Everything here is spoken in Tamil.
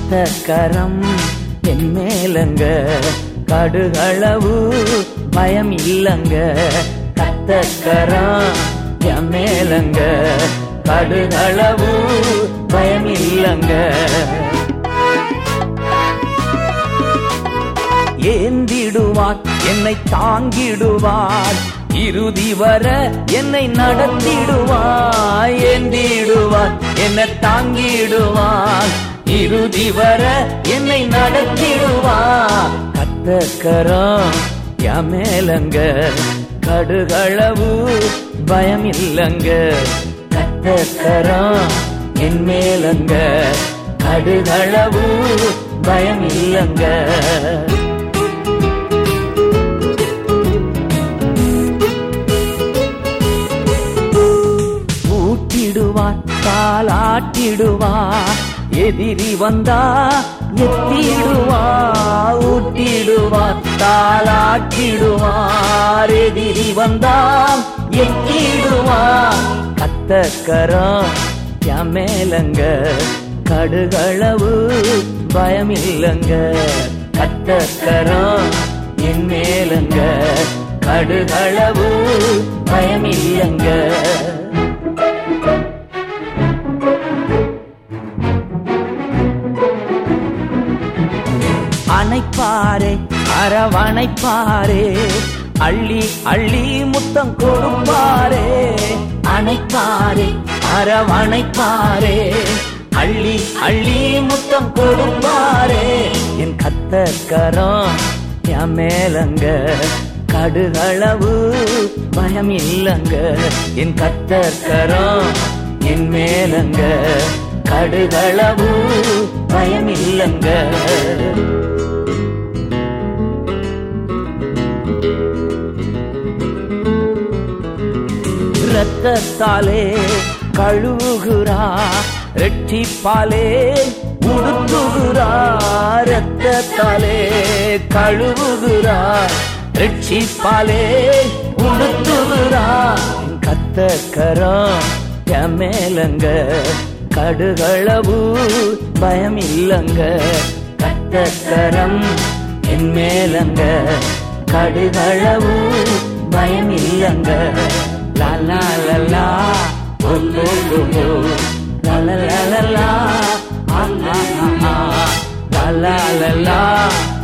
கத்தக்கரம் என் மேலங்க கடுகளவு பயம் இல்லங்க கத்தக்கரம் என் மேலங்க கடுகளவு பயம் இல்லங்க ஏந்திடுவார் என்னை தாங்கிடுவார் இறுதி வர என்னை நடத்திடுவார் ஏந்திடுவார் என்னை தாங்கிடுவார் இறுதி வர என்னை நடத்திடுவார் கத்தக்கரம் மேலங்க கடுகளவு பயம் இல்லங்க கத்தக்கரம் என் மேலங்க கடுகளவு பயம் இல்லங்க ஊட்டிடுவார் காலாட்டிடுவார் எதிரி வந்தா எத்திடுவார் ஊட்டிடுவார் தாளாட்டிடுவார் எதிரி வந்தா எத்திடுவார் கத்தக்கரம் மேலங்க கடுகளவு பயமில்லங்க கத்தக்கரம் என் மேலங்க கடுகளவு பயமில்லங்க அணைப்பாரே அரவணைப்பாரே அள்ளி அள்ளி முத்தம் கொடுப்பாரே அணைப்பாரே அரவணைப்பாரே அள்ளி அள்ளி முத்தம் கொடுப்பாரே என் கத்தக்கரம் என் மேலங்க கடுகளவு பயம் இல்லங்க என் கத்தக்கரம் என் மேலங்க கடுகளவு பயம் இல்லங்க ரத்தத்தாலே கழுவுகிறா ரெட்டிப்பாலே உடுத்துகிறா ரத்தத்தாலே கழுவுகிறா ரெட்டிப்பாலே உடுத்துகிறா கத்தக்கரம் மேலங்க கடுகளவு பயம் இல்லங்க கத்தக்கரம் என் மேலங்க கடுகளவு பயம் இல்லங்க லா லா லா லா ஓ ஓ ஓ ஓ லா லா லா லா லா ஆ ஆ ஆ ஆ லா லா லா லா